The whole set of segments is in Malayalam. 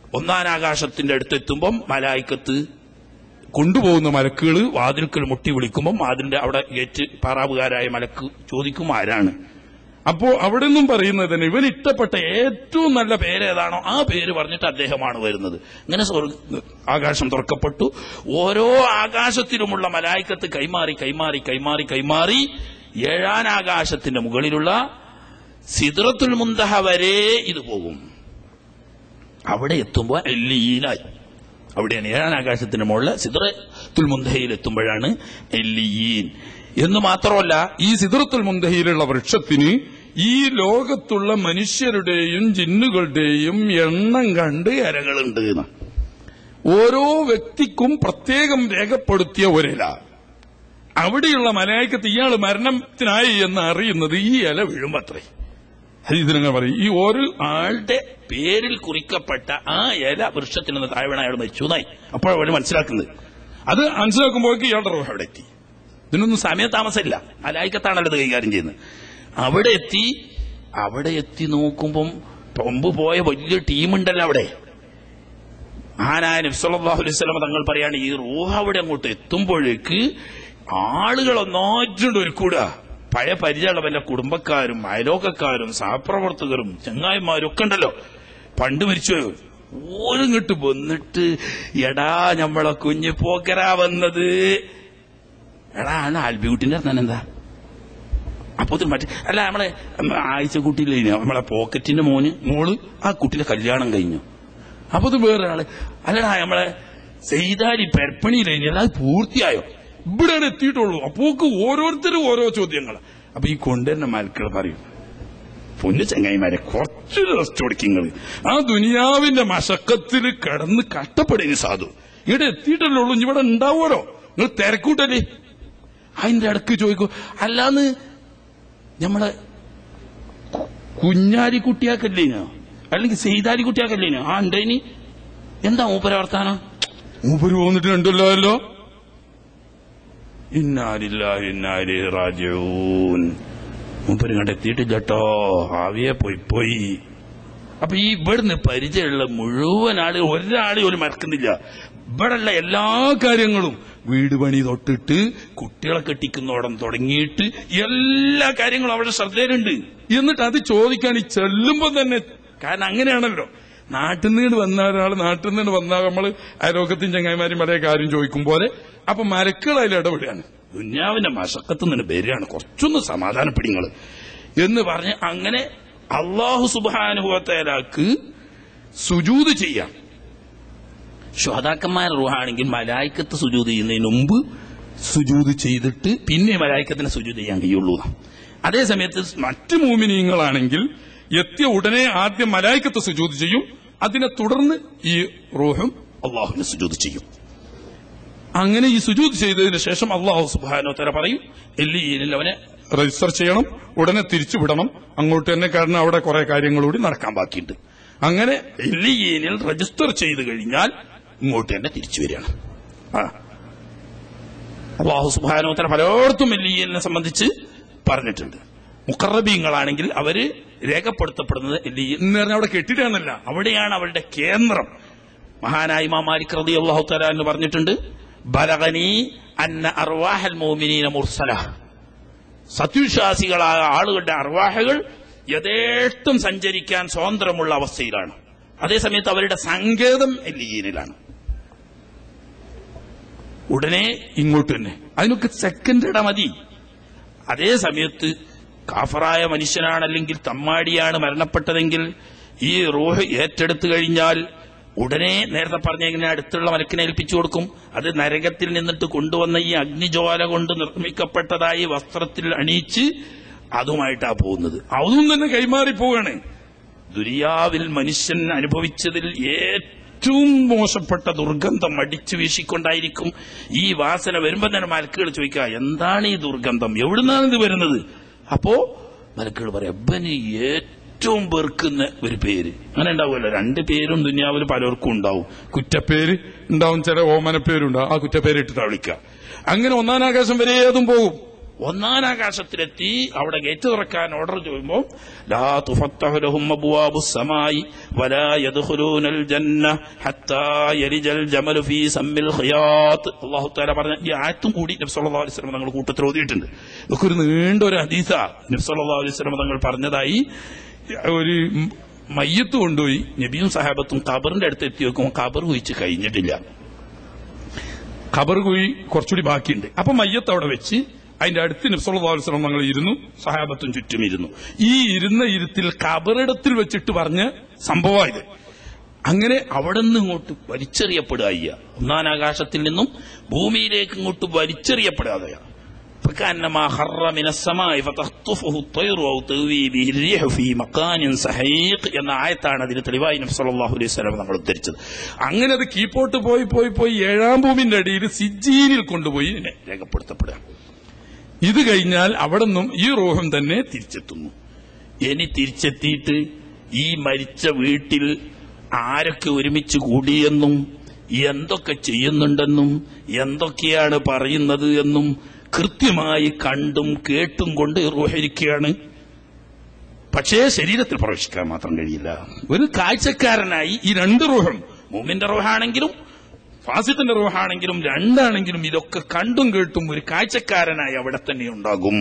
ഒന്നാനാകാശത്തിന്റെ അടുത്തെത്തുമ്പം മലായിക്കത്ത് കൊണ്ടുപോകുന്ന മലക്കുകൾ വാതിൽക്കൽ മുട്ടി വിളിക്കുമ്പം അതിന്റെ അവിടെ ഗേറ്റ് പാറാവുകാരായ മലക്ക് ചോദിക്കും ആരാണ് അപ്പോ അവിടെ നിന്നും പറയുന്നത് തന്നെ ഇവൻ ഇഷ്ടപ്പെട്ട ഏറ്റവും നല്ല പേരേതാണോ ആ പേര് പറഞ്ഞിട്ട് അദ്ദേഹമാണ് വരുന്നത് ഇങ്ങനെ സ്വർഗ്ഗ- ആകാശം തുറക്കപ്പെട്ടു ഓരോ ആകാശത്തിലുമുള്ള മലായിക്കത്ത് കൈമാറി കൈമാറി കൈമാറി കൈമാറി ഏഴാൻ ആകാശത്തിന്റെ മുകളിലുള്ള സിദ്റത്തുൽ മുന്തഹ വരെ ഇത് പോകും അവിടെ എത്തുമ്പോൾ എല്ലിയീനായി അവിടെയാണ് ഏഴാൻ ആകാശത്തിന്റെ മുകളിൽ സിദ്റത്തുൽ മുന്തഹയിൽ എത്തുമ്പോഴാണ് എല്ലിയീൻ എന്ന് മാത്രമല്ല ഈ സിദറത്തുൽ മുന്തഹിയിലുള്ള വൃക്ഷത്തിന് ഈ ലോകത്തുള്ള മനുഷ്യരുടെയും ജിന്നുകളുടെയും എണ്ണം കണ്ട് ഇരകളുണ്ട് എന്ന്. ഓരോ വ്യക്തിക്കും പ്രത്യേകം രേഖപ്പെടുത്തിയ ഒരില അവിടെയുള്ള മലയാളിക്കത്ത് ഇയാൾ മരണത്തിനായി എന്ന് അറിയുന്നത് ഈ ഇല വീഴുമ്പത്രേ ഹരീതിനങ്ങൾ പറയും ഈ ഓരോ ആളുടെ പേരിൽ കുറിക്കപ്പെട്ട ആ ഇല വൃക്ഷത്തിൽ നിന്ന് താഴെ വീണ അയാൾ മരിച്ചു എന്നായി അപ്പോഴാണ് മനസ്സിലാക്കുന്നത് അത് മനസ്സിലാക്കുമ്പോഴേക്ക് ഇയാളുടെ റൂഹ് അവിടെ എത്തി ഇതിനൊന്നും സമയതാമസമില്ല അലായിക്കത്താണല്ലോ ഇത് കൈകാര്യം ചെയ്യുന്നത് അവിടെ എത്തി അവിടെ എത്തി നോക്കുമ്പം പമ്പ് പോയ വലിയ ടീമുണ്ടല്ലോ അവിടെ ആനായ നബ്സല്ലാഹു അലൈഹി സ്വലമ തങ്ങൾ പറയാണ് ഈ റൂഹ അവിടെ അങ്ങോട്ട് എത്തുമ്പോഴേക്ക് ആളുകൾ ഒന്നായിട്ടുണ്ട് ഒരുക്കൂടുക പഴയ പരിചയമുള്ള വല്ല കുടുംബക്കാരും അയലോക്കക്കാരും സഹപ്രവർത്തകരും ചങ്ങായിമാരും ഒക്കെ ഉണ്ടല്ലോ പണ്ട് മരിച്ചു ഓരിങ്ങോട്ട് വന്നിട്ട് എടാ നമ്മളെ കുഞ്ഞ് പോക്കരാ വന്നത് എടാ ആണ് ആൽബിക്കുട്ടിന്റെ അർത്ഥം എന്താ അപ്പൊ ഇത് മറ്റേ അല്ല നമ്മളെ ആഴ്ച കുട്ടിയില്ലേ നമ്മളെ പോക്കറ്റിന്റെ മോന് മോള് ആ കുട്ടിയുടെ കല്യാണം കഴിഞ്ഞു അപ്പൊ ഇത് വേറെ ആള് അല്ലടാ നമ്മളെ സെയ്താരി പെർപ്പണിയില്ലേ അത് പൂർത്തിയായോ ഇവിടെയാണ് എത്തിയിട്ടുള്ളൂ അപ്പോക്ക് ഓരോരുത്തരും ഓരോ ചോദ്യങ്ങൾ അപ്പൊ ഈ കൊണ്ടുവരുന്ന മലക്കൾ പറയും പൊന്നു ചങ്ങായിമാരെ കുറച്ച് റെസ്റ്റ് കൊടുക്കിങ്ങൾ ആ ദുനിയാവിന്റെ മശക്കത്തിൽ കിടന്ന് കഷ്ടപ്പെടുന്നു സാധു ഇവിടെ എത്തിയിട്ടല്ലേ ഉള്ളൂ ഇനി ഇവിടെ ഉണ്ടാവുമല്ലോ നിങ്ങൾ തിരക്കൂട്ടല്ലേ അതിന്റെ ഇടക്ക് ചോദിക്കും അല്ലാന്ന് നമ്മളെ കുഞ്ഞാലി കുട്ടിയാക്കല്ലേനോ അല്ലെങ്കിൽ സെയ്താലി കുട്ടിയാക്കല്ലേനോ ആ ഉണ്ടേനി എന്താ മൂപ്പര വർത്താനം മൂപ്പര് പോന്നിട്ട് കണ്ടല്ലോ ഇന്നാലില്ലാഹി ഇന്നാലി റാജിഊൻ മൂപ്പര് കണ്ട് എത്തിയിട്ടില്ല കേട്ടോ ആവിയെ പോയി പോയി അപ്പൊ ഈ ഇവിടുന്ന് പരിചയമുള്ള മുഴുവൻ ആളുകൾ ഒരാളെ പോലും മറക്കുന്നില്ല ഇവിടെയുള്ള എല്ലാ കാര്യങ്ങളും വീട് പണി തൊട്ടിട്ട് കുട്ടികളെ കെട്ടിക്കുന്നോടം തുടങ്ങിയിട്ട് എല്ലാ കാര്യങ്ങളും അവിടെ ശ്രദ്ധയിലുണ്ട് എന്നിട്ട് അത് ചോദിക്കാൻ ഈ ചെല്ലുമ്പോ തന്നെ കാരണം അങ്ങനെയാണല്ലോ നാട്ടിൽ നിന്ന് വന്ന ഒരാൾ നാട്ടിൽ നിന്ന് വന്നാൽ നമ്മൾ അയലോക്കത്തും ചങ്ങായിമാരും പല കാര്യം ചോദിക്കും പോലെ അപ്പൊ മരക്കൾ അതിൽ ഇടപെടുകയാണ് ദുന്യാവിന്റെ മശക്കത്ത് നിന്ന് വരികയാണ് കുറച്ചൊന്ന് സമാധാനപ്പെടിങ്ങൾ എന്ന് പറഞ്ഞ് അങ്ങനെ അള്ളാഹു സുബാനുഭവത്തേലാക്ക് സുജൂത് ചെയ്യാം ശ്രോതാക്കന്മാരുടെ റൂഹാണെങ്കിൽ മലായിക്കത്ത് സുജൂത് ചെയ്യുന്നതിന് മുമ്പ് സുജൂത് ചെയ്തിട്ട് പിന്നെ മലായിക്കത്തിന് സുജൂത് ചെയ്യാൻ കഴിയുള്ളൂ എന്നാ. അതേ സമയത്ത് മറ്റ് മൂമിനീങ്ങളാണെങ്കിൽ എത്തിയ ഉടനെ ആദ്യം മലായിക്കത്ത് സുജൂത് ചെയ്യും അതിനെ തുടർന്ന് ഈ റൂഹും അള്ളാഹുവിന് സുജൂത് ചെയ്യും അങ്ങനെ ഈ സുജൂത് ചെയ്തതിന് ശേഷം അള്ളാഹു സുബാനോ തല പറയും എല്ലിയിൽ അവനെ രജിസ്റ്റർ ചെയ്യണം ഉടനെ തിരിച്ചു വിടണം അങ്ങോട്ട് തന്നെ കാരണം അവിടെ കുറെ കാര്യങ്ങൾ കൂടി നടക്കാൻ ബാക്കിയുണ്ട് അങ്ങനെ എല്ലിയീനിൽ രജിസ്റ്റർ ചെയ്ത് കഴിഞ്ഞാൽ ഇങ്ങോട്ട് തന്നെ തിരിച്ചു വരികയാണ് ആ അള്ളാഹു സുബാനോത്തര പലയിടത്തും എല്ലിയീനെ സംബന്ധിച്ച് പറഞ്ഞിട്ടുണ്ട് മുക്കറബീങ്ങളാണെങ്കിൽ അവര് രേഖപ്പെടുത്തപ്പെടുന്നത് എല്ലിയീൻ എന്ന് പറഞ്ഞാൽ അവിടെ കെട്ടിട്ടാണല്ല അവിടെയാണ് അവരുടെ കേന്ദ്രം മഹാനായി ഇമാം മാലിക് റതി അള്ളാഹു തല എന്ന് പറഞ്ഞിട്ടുണ്ട് ബലഗനി അന്ന അർവാഹൽ മോമിനീന മുർസല സത്വിശ്വാസികളായ ആളുകളുടെ അർവാഹകൾ യഥേഷ്ടം സഞ്ചരിക്കാൻ സ്വാതന്ത്ര്യമുള്ള അവസ്ഥയിലാണ് അതേസമയത്ത് അവരുടെ സങ്കേതം എല്ലിയീനിലാണ് ഉടനെ ഇങ്ങോട്ട് തന്നെ അതിനൊക്കെ സെക്കൻഡ് ഇട മതി അതേ സമയത്ത് കാഫറായ മനുഷ്യനാണ് അല്ലെങ്കിൽ തമ്മാടിയാണ് മരണപ്പെട്ടതെങ്കിൽ ഈ റൂഹ് ഏറ്റെടുത്തു കഴിഞ്ഞാൽ ഉടനെ നേരത്തെ പറഞ്ഞ ഇങ്ങനെ അടുത്തുള്ള മലക്കിനെ ഏൽപ്പിച്ചു കൊടുക്കും അത് നരകത്തിൽ നിന്നിട്ട് കൊണ്ടുവന്ന ഈ അഗ്നിജ്വാല കൊണ്ട് നിർമ്മിക്കപ്പെട്ടതായി വസ്ത്രത്തിൽ അണിയിച്ച് അതുമായിട്ടാ പോകുന്നത് അതും തന്നെ കൈമാറി പോവാണ് ദുരിയാവിൽ മനുഷ്യൻ അനുഭവിച്ചതിൽ ഏറ്റവും മോശപ്പെട്ട ദുർഗന്ധം അടിച്ചു വീശിക്കൊണ്ടായിരിക്കും ഈ വാസന വരുമ്പോ തന്നെ മലക്കുകൾ ചോദിക്കുക എന്താണ് ഈ ദുർഗന്ധം എവിടുന്നാണ് ഇത് വരുന്നത് അപ്പോ മലക്കുകൾ പറയാം അബ്ബന് ഏറ്റവും വെറുക്കുന്ന ഒരു പേര് അങ്ങനെ ഉണ്ടാവുമല്ലോ രണ്ട് പേരും ദുനിയാവിൽ പലർക്കും ഉണ്ടാവും കുറ്റപ്പേര് ഉണ്ടാവും ചില ഓമനപ്പേരുണ്ടാവും ആ കുറ്റപ്പേര് ഇട്ടിട്ടാ വിളിക്കുക അങ്ങനെ ഒന്നാം ആകാശം വരെ ഏതും പോകും ഒന്നാനാകാശത്തിലെത്തി അവിടെ ഗേറ്റ് തുറക്കാൻ ഓർഡർ ചെയ്യുമ്പോൾ ലാ തുഫത്തഹു ലഹും അബ്വാബു സമായി വലാ യദ്ഖുലൂനൽ ജന്ന ഹത്താ യലിജൽ ജമലു ഫീ സമ്മിൽ ഖിയാത്ത് അല്ലാഹു തആല പറഞ്ഞ ഈ ആയത്തും കൂടി നബി സല്ലല്ലാഹു അലൈഹി വസല്ലം തങ്ങൾ കൂട്ടത്തിൽ ഓതിയിട്ടുണ്ട് ഇതൊക്കെ ഒരു നീണ്ട ഒരു ഹദീസ നബി സല്ലല്ലാഹു അലൈഹി വസല്ലം തങ്ങൾ പറഞ്ഞതായി ഒരു മയ്യത്ത് കൊണ്ടുപോയി നബിയും സഹാബത്തും ഖബറിന്റെ അടുത്ത് എത്തി നോക്കുമ്പോൾ ഖബർ കുഴിച്ച് കഴിഞ്ഞിട്ടില്ല ഖബർ കുഴി കുറച്ചുകൂടി ബാക്കിയുണ്ട് അപ്പൊ മയ്യത്ത് അവിടെ വെച്ച് അതിന്റെ അടുത്ത് നിഫ്സോളം ഞങ്ങൾ ഇരുന്നു സഹാബത്തും ചുറ്റും ഇരുന്നു ഈ ഇരുന്ന ഇരുത്തിൽ ഖബറിടത്തിൽ വെച്ചിട്ട് പറഞ്ഞ സംഭവമായത് അങ്ങനെ അവിടെ നിന്ന് ഇങ്ങോട്ട് വലിച്ചെറിയപ്പെടുക അയ്യ ഒന്നാം ആകാശത്തിൽ നിന്നും ഭൂമിയിലേക്ക് ഇങ്ങോട്ട് വലിച്ചെറിയപ്പെടാതെയാ فكأنما خر من السماء فتخطفه الطير أو تهوي به الريح في مكان سحيق എന്ന ആയത്താണ് അതിന് തെളിവായി നബി സല്ലല്ലാഹു അലൈഹി വസല്ലം നമ്മൾ ഉദ്ധരിച്ചത് അങ്ങനെ അത് കീപ്പോട്ട് പോയി പോയി പോയി ഏഴാം ഭൂമിന്റെ അടിയിൽ സിജീനിൽ കൊണ്ടുപോയി ഇതിനെ രേഖപ്പെടുത്തപ്പെടുക ഇത് കഴിഞ്ഞാൽ അവിടെ നിന്നും ഈ റൂഹം തന്നെ തിരിച്ചെത്തുന്നു ഇനി തിരിച്ചെത്തിയിട്ട് ഈ മരിച്ച വീട്ടിൽ ആരൊക്കെ ഒരുമിച്ച് കൂടിയെന്നും എന്തൊക്കെ ചെയ്യുന്നുണ്ടെന്നും എന്തൊക്കെയാണ് പറയുന്നത് എന്നും കൃത്യമായി കണ്ടും കേട്ടും കൊണ്ട് റൂഹരിക്കുകയാണ് പക്ഷേ ശരീരത്തിൽ പ്രവേശിക്കാൻ മാത്രം കഴിയില്ല ഒരു കാഴ്ചക്കാരനായി ഈ രണ്ട് റൂഹം മൂമിന്റെ റൂഹാണെങ്കിലും ഫാസിത്തിന്റെ റൂഹാണെങ്കിലും രണ്ടാണെങ്കിലും ഇതൊക്കെ കണ്ടും കേട്ടും ഒരു കാഴ്ചക്കാരനായി അവിടെ തന്നെ ഉണ്ടാകും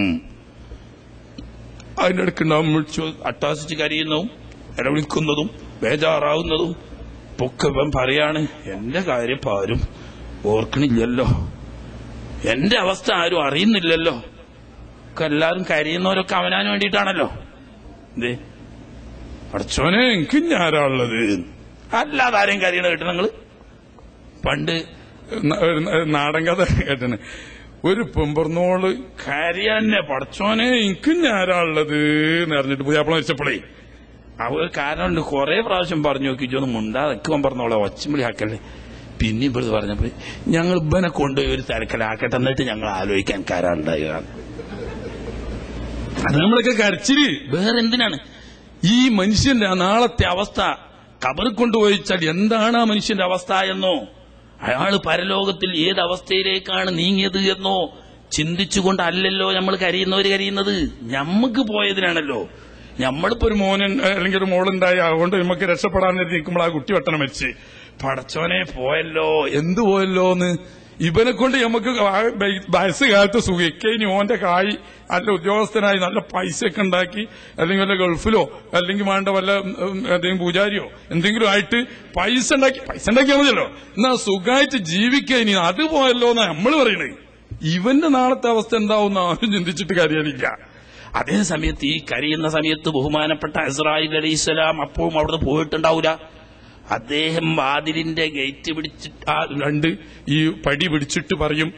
അതിന്റെ ഇടയ്ക്കുണ്ടാവും വിളിച്ചു അട്ടാസിച്ച് കരയുന്നതും ഇടവിളിക്കുന്നതും ബേജാറാവുന്നതും പൊക്കെ ഇവൻ പറയാണ് എന്റെ കാര്യം ഇപ്പൊ ആരും ഓർക്കണില്ലല്ലോ എന്റെ അവസ്ഥ ആരും അറിയുന്നില്ലല്ലോ ഒക്കെ എല്ലാവരും കരയുന്നവരൊക്കെ അവനാന് വേണ്ടിയിട്ടാണല്ലോ എന്തേ അടച്ചോനെ എനിക്ക് ഞാരാളുള്ളത് അല്ലാതെ ആരെയും കരയണ കേട്ടോ നിങ്ങള് പണ്ട് ന- ഒരു ന- നാടൻ കഥ കേട്ടന് ഒരു പെമ്പറന്നോള് കരയാന്നെ പടച്ചോനെ എനിക്ക് ഞാരാളുള്ളത് എന്ന് അറിഞ്ഞിട്ട് പോയി അപ്പോൾ വെച്ചപ്പോഴേ അവർ കാരണമുണ്ട് കുറെ പ്രാവശ്യം പറഞ്ഞു നോക്കി ഇതൊന്നും മുണ്ടാതെക്കുവാൻ പറഞ്ഞോളെ ഒച്ചമ്പിളി ആക്കല്ലേ പിന്നെ ഇവിടുന്ന് പറഞ്ഞപ്പോൾ ഞങ്ങൾ ഇവനെ കൊണ്ടുപോയി ഒരു തിരക്കലാക്കട്ടെ എന്നിട്ട് ഞങ്ങൾ ആലോചിക്കാൻ കാരാളുണ്ടായ അത് നമ്മളൊക്കെ കരച്ചില് വേറെ എന്തിനാണ് ഈ മനുഷ്യന്റെ ആ നാളത്തെ അവസ്ഥ കബറിൽ കൊണ്ടുപോയിച്ചാൽ എന്താണ് ആ മനുഷ്യന്റെ അവസ്ഥ എന്നോ അയാൾ പരലോകത്തിൽ ഏത് അവസ്ഥയിലേക്കാണ് നീങ്ങിയത് എന്നോ ചിന്തിച്ചുകൊണ്ടല്ലല്ലോ നമ്മൾ കരയുന്നവര് കരയുന്നത് ഞമ്മക്ക് പോയതിനാണല്ലോ നമ്മളിപ്പോ ഒരു മോനൻ അല്ലെങ്കിൽ ഒരു മോളുണ്ടായി അതുകൊണ്ട് നമുക്ക് രക്ഷപ്പെടാൻ നിൽക്കുമ്പോൾ ആ കുട്ടി വെട്ടണം വെച്ച് പടച്ചോനെ പോയല്ലോ എന്ത് പോയല്ലോന്ന് ഇവനെ കൊണ്ട് നമുക്ക് ആ- വയസ്സ് കാലത്ത് സുഖിക്ക ഇനി ഓന്റെ കായ് നല്ല ഉദ്യോഗസ്ഥനായി നല്ല പൈസ ഒക്കെ ഉണ്ടാക്കി അല്ലെങ്കിൽ വല്ല ഗൾഫിലോ അല്ലെങ്കിൽ വേണ്ട വല്ല ഉം, എന്തെങ്കിലും പൂജാരിയോ എന്തെങ്കിലും ആയിട്ട് പൈസ ഉണ്ടാക്കി പൈസ ഉണ്ടാക്കിയാൽ മതിയല്ലോ എന്നാ സുഖമായിട്ട് ജീവിക്കുക ഇനി അത് പോയല്ലോ എന്നാ നമ്മൾ പറയണേ ഇവന്റെ നാളത്തെ അവസ്ഥ എന്താവും ആരും ചിന്തിച്ചിട്ട് കാര്യമില്ല അതേ സമയത്ത് ഈ കരയുന്ന സമയത്ത് ബഹുമാനപ്പെട്ട ഇസ്രായേൽ അലൈഹിസ്സലാം അപ്പോഴും അവിടുന്ന് പോയിട്ടുണ്ടാവൂല അദ്ദേഹം വാതിലിന്റെ ഗേറ്റ് പിടിച്ചിട്ട് ആ രണ്ട് ഈ പടി പിടിച്ചിട്ട് പറയും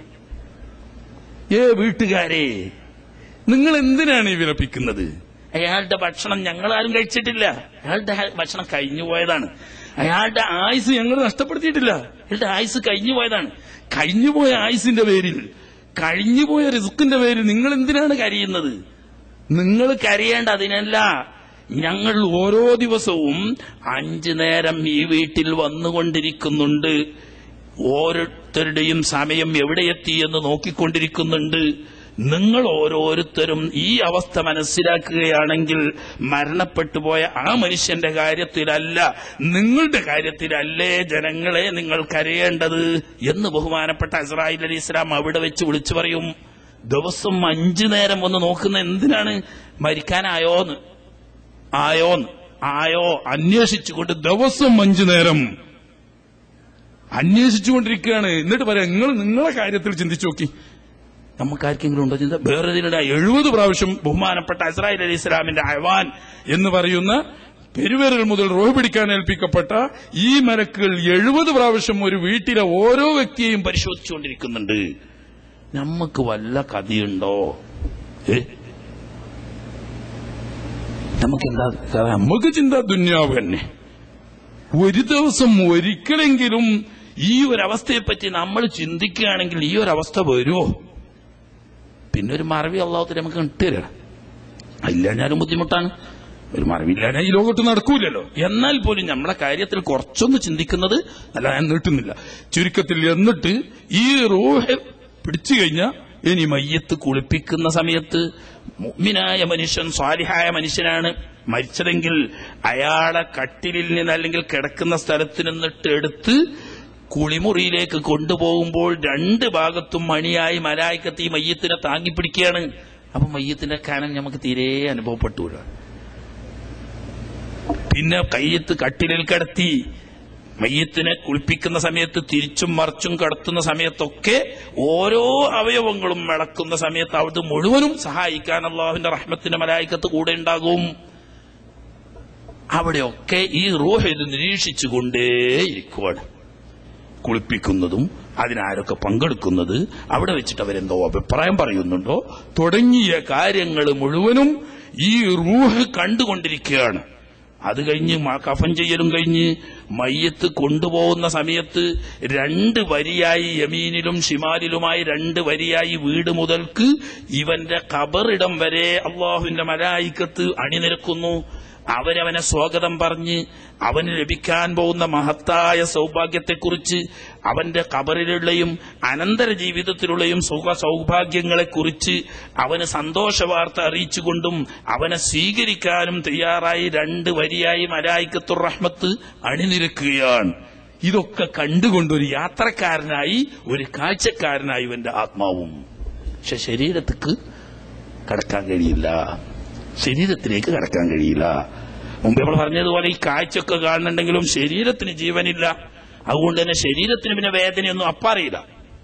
ഏ വീട്ടുകാരെ നിങ്ങൾ എന്തിനാണ് ഈ വിലപിക്കുന്നത് അയാളുടെ ഭക്ഷണം ഞങ്ങൾ ആരും കഴിച്ചിട്ടില്ല അയാളുടെ ഹ- ഭക്ഷണം കഴിഞ്ഞു പോയതാണ് അയാളുടെ ആയുസ് ഞങ്ങൾ നഷ്ടപ്പെടുത്തിയിട്ടില്ല അയാളുടെ ആയുസ് കഴിഞ്ഞു പോയതാണ് കഴിഞ്ഞുപോയ ആയുസിന്റെ പേരിൽ കഴിഞ്ഞുപോയ റിസ്കിന്റെ പേരിൽ നിങ്ങൾ എന്തിനാണ് കരയുന്നത് നിങ്ങൾ കരയേണ്ട അതിനല്ല ഞങ്ങൾ ഓരോ ദിവസവും അഞ്ചു നേരം ഈ വീട്ടിൽ വന്നുകൊണ്ടിരിക്കുന്നുണ്ട് ഓരോരുത്തരുടെയും സമയം എവിടെയെത്തി എന്ന് നോക്കിക്കൊണ്ടിരിക്കുന്നുണ്ട് നിങ്ങൾ ഓരോരുത്തരും ഈ അവസ്ഥ മനസ്സിലാക്കുകയാണെങ്കിൽ മരണപ്പെട്ടുപോയ ആ മനുഷ്യന്റെ കാര്യത്തിലല്ല നിങ്ങളുടെ കാര്യത്തിലല്ലേ ജനങ്ങളെ നിങ്ങൾ കരയേണ്ടത് എന്ന് ബഹുമാനപ്പെട്ട ഇസ്രായേൽ അലി ഇസ്ലാം അവിടെ വെച്ച് വിളിച്ചു പറയും ദിവസം അഞ്ചു നേരം ഒന്ന് നോക്കുന്ന എന്തിനാണ് മരിക്കാനായോന്ന് ആയോന്ന് ആയോ അന്വേഷിച്ചുകൊണ്ട് ദിവസം അഞ്ചു നേരം അന്വേഷിച്ചുകൊണ്ടിരിക്കുകയാണ് എന്നിട്ട് പറയാം നിങ്ങൾ നിങ്ങളെ കാര്യത്തിൽ ചിന്തിച്ചു നോക്കി നമുക്കാർക്കെങ്കിലും ഉണ്ടോ ചിന്ത വേറെ ഇതിനിടെ എഴുപത് പ്രാവശ്യം ബഹുമാനപ്പെട്ട ഇസ്രായേൽ അലി ഇസ്ലാമിന്റെ അയവാൻ എന്ന് പറയുന്ന പെരുവിരൽ മുതൽ റോഹ് പിടിക്കാൻ ഏൽപ്പിക്കപ്പെട്ട ഈ മരക്കുകൾ എഴുപത് പ്രാവശ്യം ഒരു വീട്ടിലെ ഓരോ വ്യക്തിയെയും പരിശോധിച്ചുകൊണ്ടിരിക്കുന്നുണ്ട് നമുക്ക് വല്ല കഥയുണ്ടോ ഏ നമുക്കെന്താ കഥ? നമുക്ക് ചിന്ത ദുന്യാവ് തന്നെ ഒരു ദിവസം ഒരിക്കലെങ്കിലും ഈ ഒരു അവസ്ഥയെപ്പറ്റി നമ്മൾ ചിന്തിക്കുകയാണെങ്കിൽ ഈ ഒരു അവസ്ഥ വരുമോ പിന്നെ ഒരു മറവി അള്ളാഹത്തിൽ നമുക്ക് കിട്ടുകയാണ് ഇല്ലാഞ്ഞാലും ബുദ്ധിമുട്ടാണ് ഒരു മറവില്ലാഞ്ഞ ഈ ലോകത്ത് നടക്കൂലല്ലോ എന്നാൽ പോലും നമ്മളെ കാര്യത്തിൽ കുറച്ചൊന്ന് ചിന്തിക്കുന്നത് അല്ല ഞാൻ നീട്ടുന്നില്ല ചുരുക്കത്തിൽ എന്നിട്ട് ഈ റൂഹ് പിടിച്ചു കഴിഞ്ഞാൽ ഇനി മയ്യത്ത് കുളിപ്പിക്കുന്ന സമയത്ത് മുഅ്മിനായ മനുഷ്യൻ സ്വാലിഹായ മനുഷ്യനാണ് മരിച്ചതെങ്കിൽ അയാളെ കട്ടിലിൽ നിന്ന് അല്ലെങ്കിൽ കിടക്കുന്ന സ്ഥലത്ത് നിന്നിട്ട് എടുത്ത് കുളിമുറിയിലേക്ക് കൊണ്ടുപോകുമ്പോൾ രണ്ട് ഭാഗത്തും മണിയായി മലായിക്കത്ത് ഈ മയ്യത്തിനെ താങ്ങിപ്പിടിക്കുകയാണ് അപ്പൊ മയ്യത്തിന്റെ കനം നമുക്ക് തീരെ അനുഭവപ്പെട്ടൂല പിന്നെ കയ്യത്ത് കട്ടിലിൽ കിടത്തി മയ്യത്തിനെ കുളിപ്പിക്കുന്ന സമയത്ത് തിരിച്ചും മറിച്ചും കടത്തുന്ന സമയത്തൊക്കെ ഓരോ അവയവങ്ങളും വിളക്കുന്ന സമയത്ത് അത് മുഴുവനും സഹായിക്കാൻ അള്ളാഹുവിന്റെ റഹ്മത്തിന്റെ മലായിക്കത്ത് കൂടെ ഉണ്ടാകും അവിടെയൊക്കെ ഈ റൂഹ് ഇത് നിരീക്ഷിച്ചുകൊണ്ടേയിരിക്കുവാണ് കുളിപ്പിക്കുന്നതും അതിനാരൊക്കെ പങ്കെടുക്കുന്നത് അവിടെ വെച്ചിട്ട് അവരെന്തോ അഭിപ്രായം പറയുന്നുണ്ടോ തുടങ്ങിയ കാര്യങ്ങൾ മുഴുവനും ഈ റൂഹ് കണ്ടുകൊണ്ടിരിക്കുകയാണ് അത് കഴിഞ്ഞ് മ- കഫൻ ചെയ്യലും കഴിഞ്ഞ് മയ്യത്ത് കൊണ്ടുപോകുന്ന സമയത്ത് രണ്ട് വരിയായി യമീനിലും ഷിമാലിലുമായി രണ്ട് വരിയായി വീട് മുതൽക്ക് ഇവന്റെ ഖബറിടം വരെ അള്ളാഹുവിന്റെ മലായിക്കത്ത് അണിനിരക്കുന്നു അവരവനെ സ്വാഗതം പറഞ്ഞ് അവന് ലഭിക്കാൻ പോകുന്ന മഹത്തായ സൗഭാഗ്യത്തെക്കുറിച്ച് അവന്റെ കബറിലുള്ളയും അനന്തര ജീവിതത്തിലുള്ളയും സുഖ സൗഭാഗ്യങ്ങളെക്കുറിച്ച് അവന് സന്തോഷ വാർത്ത അറിയിച്ചുകൊണ്ടും അവനെ സ്വീകരിക്കാനും തയ്യാറായി രണ്ട് വരിയായി മലായിക്കത്തുർ റഹ്മത്ത് അണിനിരക്കുകയാണ് ഇതൊക്കെ കണ്ടുകൊണ്ട് ഒരു യാത്രക്കാരനായി ഒരു കാഴ്ചക്കാരനായി ഇവന്റെ ആത്മാവും പക്ഷെ ശരീരത്തിക്ക് കടക്കാൻ കഴിയില്ല ശരീരത്തിലേക്ക് കടക്കാൻ കഴിയില്ല മുമ്പ് നമ്മൾ പറഞ്ഞതുപോലെ ഈ കാഴ്ചയൊക്കെ കാണുന്നുണ്ടെങ്കിലും ശരീരത്തിന് ജീവനില്ല അതുകൊണ്ട് തന്നെ ശരീരത്തിന് പിന്നെ വേദനയൊന്നും അപ്പറിയില്ല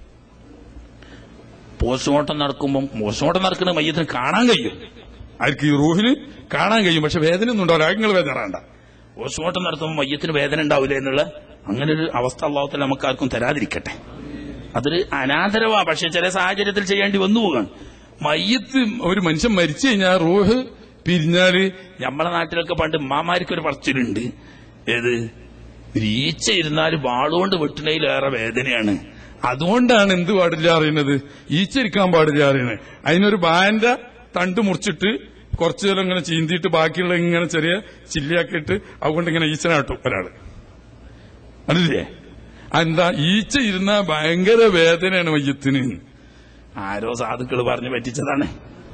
പോസ്റ്റ്മോർട്ടം നടക്കുമ്പം പോസ്റ്റ്മോർട്ടം നടക്കുന്ന മയ്യത്തിന് കാണാൻ കഴിയും ആർക്ക് ഈ റൂഹിന് കാണാൻ കഴിയും പക്ഷെ വേദന ഒന്നും ഉണ്ടാവില്ല നിങ്ങൾ വേദന വേണ്ട പോസ്റ്റ്മോർട്ടം നടത്തുമ്പോൾ മയ്യത്തിന് വേദന ഉണ്ടാവില്ല എന്നുള്ള അങ്ങനെ ഒരു അവസ്ഥ അള്ളാഹത്തിൽ നമുക്ക് ആർക്കും തരാതിരിക്കട്ടെ അതൊരു അനാദരവാ പക്ഷെ ചില സാഹചര്യത്തിൽ ചെയ്യേണ്ടി വന്നു പോകാണ് മയ്യത്ത് ഒരു മനുഷ്യൻ മരിച്ചു കഴിഞ്ഞാൽ റൂഹ് പിരിഞ്ഞാല് നമ്മളെ നാട്ടിലൊക്കെ പണ്ട് ഉമ്മാമാർക്ക് ഒരു പറച്ചിലുണ്ട് ഏത് ഒരു ഈച്ച ഇരുന്നാൽ വാളുകൊണ്ട് വെട്ടുന്നതിലേറെ വേദനയാണ് അതുകൊണ്ടാണ് എന്ത് പാടില്ല അറിയുന്നത് ഈച്ചിരിക്കാൻ പാടില്ല അറിയുന്നത് അതിനൊരു ബാന്റെ തണ്ട് മുറിച്ചിട്ട് കുറച്ചു നേരം ഇങ്ങനെ ചീന്തിയിട്ട് ബാക്കിയുള്ള ഇങ്ങനെ ചെറിയ ചില്ലിയാക്കിയിട്ട് അതുകൊണ്ട് ഇങ്ങനെ ഈച്ചനാട്ടും ഒരാള് അതില്ലേ എന്താ ഈച്ച ഇരുന്ന ഭയങ്കര വേദനയാണ് മയ്യത്തിന് ആരോ സാധുക്കൾ പറഞ്ഞു പറ്റിച്ചതാണ്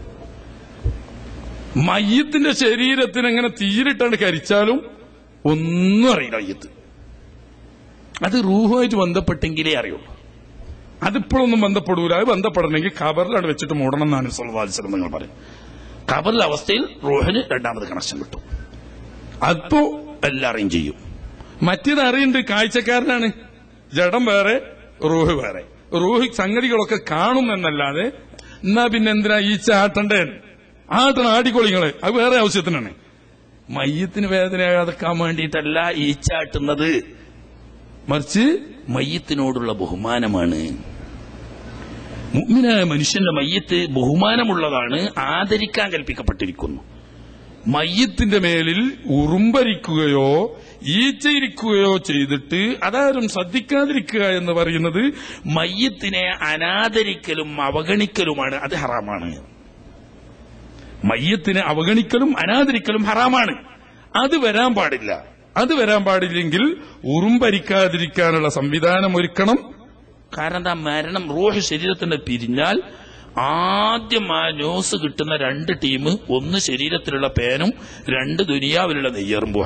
മയ്യത്തിന്റെ ശരീരത്തിന് അങ്ങനെ തീരിട്ടാണ് കരിച്ചാലും ഒന്നും അറിയില്ല മയ്യത്ത് അത് റൂഹുമായിട്ട് ബന്ധപ്പെട്ടെങ്കിലേ അറിയുള്ളൂ അതിപ്പോഴൊന്നും ബന്ധപ്പെടൂല അത് ബന്ധപ്പെടണമെങ്കിൽ ഖബറിലാണ് വെച്ചിട്ട് മൂടണം എന്നാണ് സ്വൽവാത്സരം നിങ്ങൾ പറയും കബറിലെ അവസ്ഥയിൽ റൂഹിന് രണ്ടാമത് കണക്ഷൻ കിട്ടും അപ്പോ എല്ലാം അറേഞ്ച് ചെയ്യും മറ്റേത് അറിയുന്നുണ്ട് കാഴ്ചക്കാരനാണ് ജഡം വേറെ റൂഹ് വേറെ റൂഹ് സംഗതികളൊക്കെ കാണും എന്നല്ലാതെ എന്നാ പിന്നെ എന്തിനാ ഈച്ച ആട്ടണ്ടേ ആട്ടണം ആടിക്കൊളിങ്ങള് അത് വേറെ ആവശ്യത്തിനാണ് മയ്യത്തിന് വേദനയാകാതെക്കാൻ വേണ്ടിയിട്ടല്ല ഈച്ചാട്ടുന്നത് മറിച്ച് മയ്യത്തിനോടുള്ള ബഹുമാനമാണ് മുഗ്മിനായ മനുഷ്യന്റെ മയ്യത്ത് ബഹുമാനമുള്ളതാണ് ആദരിക്കാൻ കൽപ്പിക്കപ്പെട്ടിരിക്കുന്നു മയ്യത്തിന്റെ മേലിൽ ഉറുമ്പരിക്കുകയോ ഈച്ചയിരിക്കുകയോ ചെയ്തിട്ട് അതാരും ശ്രദ്ധിക്കാതിരിക്കുക എന്ന് പറയുന്നത് മയ്യത്തിനെ അനാദരിക്കലും അവഗണിക്കലുമാണ് അത് ഹറാമാണ് മയ്യത്തിനെ അവഗണിക്കലും അനാദരിക്കലും ഹറാമാണ് അത് വരാൻ പാടില്ല അത് വരാൻ പാടില്ലെങ്കിൽ ഉറുമ്പരിക്കാതിരിക്കാനുള്ള സംവിധാനം ഒരുക്കണം കാരണം എന്താ മരണം റൂഹ് ശരീരത്തിന്റെ പിരിഞ്ഞാൽ ആദ്യം ആ ന്യൂസ് കിട്ടുന്ന രണ്ട് ടീം ഒന്ന് ശരീരത്തിലുള്ള പേനും രണ്ട് ദുനിയാവിലുള്ള നെയ്യറുമ്പുവാ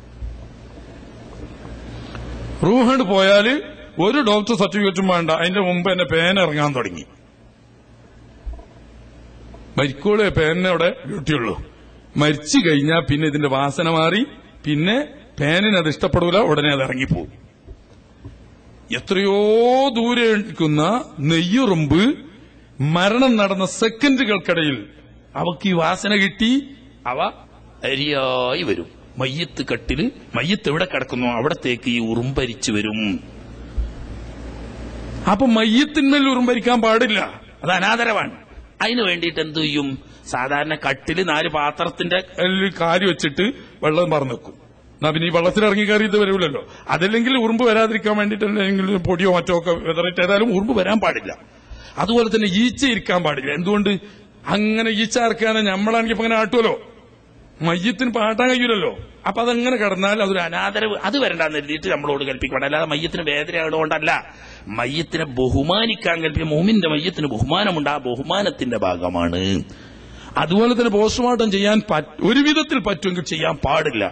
റൂഹണ്ട് പോയാല് ഒരു ഡോക്ടർ സർട്ടിഫിക്കറ്റും വേണ്ട അതിന്റെ മുമ്പ് എന്നെ പേൻ ഇറങ്ങാൻ തുടങ്ങി മരിക്കോളെ പേനവിടെ ഡ്യൂട്ടിയുള്ളൂ മരിച്ചു കഴിഞ്ഞാൽ പിന്നെ ഇതിന്റെ വാസന മാറി പിന്നെ പേനിന് അത് ഇഷ്ടപ്പെടൂല ഉടനെ അത് ഇറങ്ങിപ്പോകും എത്രയോ ദൂരെ നിൽക്കുന്ന നെയ്യുറുമ്പ് മരണം നടന്ന സെക്കൻഡുകൾക്കിടയിൽ അവക്ക് ഈ വാസന കിട്ടി അവ അരിയായി വരും മയ്യത്ത് കട്ടില് മയ്യത്ത് എവിടെ കിടക്കുന്നു അവിടത്തേക്ക് ഈ ഉറുമ്പരിച്ചു വരും അപ്പൊ മയ്യത്തിന്മേൽ ഉറുമ്പരിക്കാൻ പാടില്ല അത് അനാദരവാണ് അതിനു വേണ്ടിയിട്ട് എന്ത് ചെയ്യും സാധാരണ കട്ടില് നാല് പാത്രത്തിന്റെ അതിൽ കാല് വെച്ചിട്ട് വെള്ളം പറന്ന് വെക്കും എന്നാ പിന്നെ ഈ വെള്ളത്തിൽ ഇറങ്ങി കയറി ഇത് വരൂലല്ലോ അതല്ലെങ്കിൽ ഉറുമ്പ് വരാതിരിക്കാൻ വേണ്ടിയിട്ട് അല്ലെങ്കിൽ പൊടിയോ മറ്റോ ഒക്കെ വിതറിട്ട് ഏതായാലും ഉറുമ്പ് വരാൻ പാടില്ല അതുപോലെ തന്നെ ഈച്ച ഇരിക്കാൻ പാടില്ല എന്തുകൊണ്ട് അങ്ങനെ ഈച്ച ഇറക്കാനെ നമ്മളാണെങ്കിൽ ഇപ്പൊ അങ്ങനെ ആട്ടുമല്ലോ മയ്യത്തിന് പാട്ടാൻ കഴിയൂലല്ലോ അപ്പൊ അതങ്ങനെ കിടന്നാൽ അതൊരു അനാ അനാദരവ് അത് വരണ്ടെന്ന് എഴുതിയിട്ട് നമ്മളോട് കൽപ്പിക്കണം അല്ലാതെ മയ്യത്തിന് വേദന ആയതുകൊണ്ടല്ല മയ്യത്തിനെ ബഹുമാനിക്കാൻ കൽപ്പിക്കും മോമിന്റെ മയ്യത്തിന് ബഹുമാനമുണ്ട് ആ ബഹുമാനത്തിന്റെ ഭാഗമാണ് അതുപോലെ തന്നെ പോസ്റ്റ്മോർട്ടം ചെയ്യാൻ പറ്റ്- ഒരു വിധത്തിൽ പറ്റുമെങ്കിൽ ചെയ്യാൻ പാടില്ല